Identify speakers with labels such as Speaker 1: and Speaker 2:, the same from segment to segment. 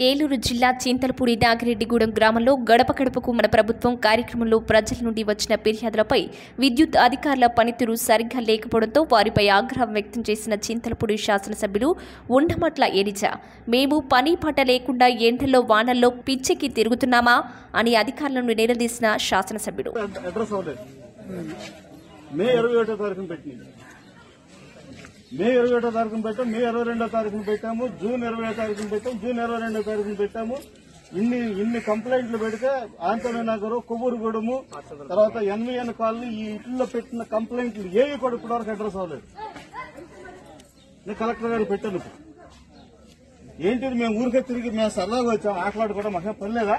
Speaker 1: ఏలూరు జిల్లా చింతలపూడి నాగిరెడ్డిగూడెం గ్రామంలో గడప గడపకు మన ప్రభుత్వం కార్యక్రమంలో ప్రజల నుండి వచ్చిన ఫిర్యాదులపై విద్యుత్ అధికారుల పనితీరు సరిగ్గా లేకపోవడంతో వారిపై ఆగ్రహం వ్యక్తం చేసిన చింతలపూడి శాసనసభ్యులు ఉండమట్ల ఎలిజ మేము పని పాట లేకుండా ఎండల్లో వానల్లో పిచ్చెక్కి తిరుగుతున్నామా అని అధికారులను నిలదీసిన శాసనసభ్యుడు
Speaker 2: అడ్రస్ అవ్వలేదు మే ఇరవై ఒకటో తారీఖున పెట్టింది మే ఇరవై ఒకటో తారీఖున పెట్టాం మే ఇరవై రెండో తారీఖున పెట్టాము జూన్ ఇరవై తారీఖున పెట్టాం జూన్ ఇరవై రెండో తారీఖున పెట్టాము ఇన్ని ఇన్ని కంప్లైంట్లు పెడితే ఆంతోని నగరు కొవ్వూరుగూడెము తర్వాత ఎన్విఎన్ కాలనీ ఈ ఇంట్లో పెట్టిన కంప్లైంట్లు ఏవి కూడా ఇప్పటివరకు అడ్రస్ అవ్వలేదు నేను కలెక్టర్ గారు పెట్టాను ఇప్పుడు ఏంటిది మేము ఊరికే తిరిగి మేము సరదాగా వచ్చాం ఆటలాడుకోవడం మాకేం పని లేదా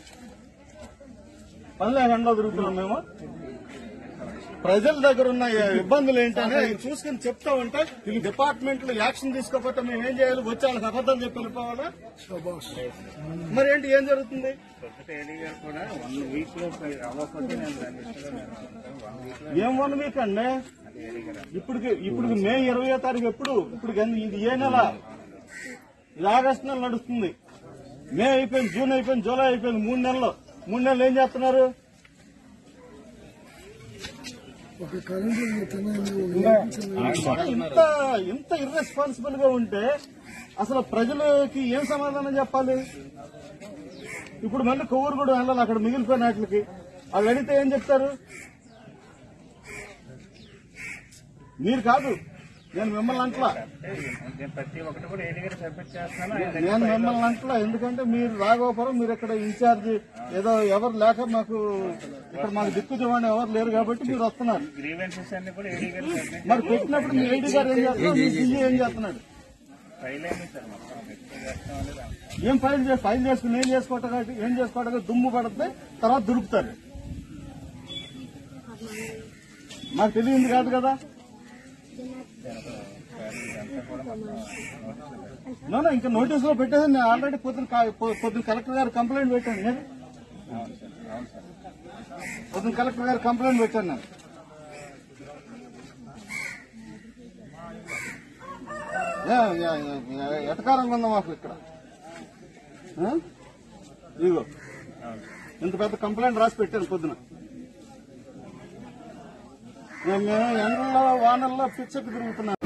Speaker 2: పనిలే ఎండలో తిరుగుతున్నాం మేము ప్రజల దగ్గర ఉన్న ఇబ్బందులు ఏంటని చూసుకుని చెప్తా ఉంటే ఈ డిపార్ట్మెంట్ లో యాక్షన్ తీసుకోకపోతే మేము ఏం చేయాలి వచ్చి వాళ్ళకి అబద్ధాలు చెప్పి వెళ్ళిపోవాలా మరి ఏంటి ఏం జరుగుతుంది
Speaker 3: కూడా వన్ వీక్ లో అవ్వకపోతే నేను దాన్ని ఇష్టంగా నేను వన్ వీక్ లో
Speaker 2: ఏం వన్ వీక్ అండి ఇప్పుడు ఇప్పుడు మే ఇరవై తారీఖు ఎప్పుడు ఇప్పుడు ఇది ఏ నెల ఇది ఆగస్టు నెల నడుస్తుంది మే అయిపోయింది జూన్ అయిపోయింది జూలై అయిపోయింది మూడు నెలలు మూడు నెలలు ఏం చేస్తున్నారు ఇంత ఇంత ఇర్రెస్పాన్సిబుల్ గా ఉంటే అసలు ప్రజలకి ఏం సమాధానం చెప్పాలి ఇప్పుడు మళ్ళీ కొవ్వూరు కూడా వెళ్ళాలి అక్కడ మిగిలిపోయిన వాటికి అవి అడిగితే ఏం చెప్తారు మీరు కాదు నేను మిమ్మల్ని అంటలా
Speaker 3: నేను ప్రతి ఒక్కటి కూడా ఏడి గారు సబ్మిట్ చేస్తాను
Speaker 2: నేను మిమ్మల్ని అంటలా ఎందుకంటే మీరు రాఘవపురం మీరు ఇక్కడ ఇన్ఛార్జ్ ఏదో ఎవరు లేక మాకు ఇక్కడ మాకు దిక్కు దివాణి ఎవరు లేరు కాబట్టి మీరు వస్తున్నారు
Speaker 3: గ్రీవెన్సెస్ అన్ని కూడా ఏడి గారు సబ్మిట్
Speaker 2: మరి పెట్టినప్పుడు మీ ఐడి గారు ఏం చేస్తున్నారు మీ సీఏ ఏం చేస్తున్నాడు
Speaker 3: ఫైల్ అయింది సార్ మొత్తం వ్యక్తి చేస్తాం అనేది అంతా.
Speaker 2: ఏం ఫైల్ చేసి ఫైల్ చేసుకుని ఏం చేసుకోవటం ఏం చేసుకోవటం దుమ్ము పడితే తర్వాత దొరుకుతారు మాకు తెలియంది కాదు కదా నో ఇంకా నోటీస్ లో పెట్టేది నేను ఆల్రెడీ పొద్దున కా- పొ- పొద్దున కలెక్టర్ గారు కంప్లైంట్ పెట్టాను నేను
Speaker 3: అవును సార్ అవును సార్
Speaker 2: పొద్దున కలెక్టర్ గారు కంప్లైంట్ పెట్టాను నేను ఏ- ఏ- ఏ- ఎటకారంగా ఉందా మాకు ఇక్కడ ఆ? ఇదిగో ఇంత పెద్ద కంప్లైంట్ రాసి పెట్టాను పొద్దున మేము ఎండల్లో వానల్లో పిచ్చకి తిరుగుతున్నాం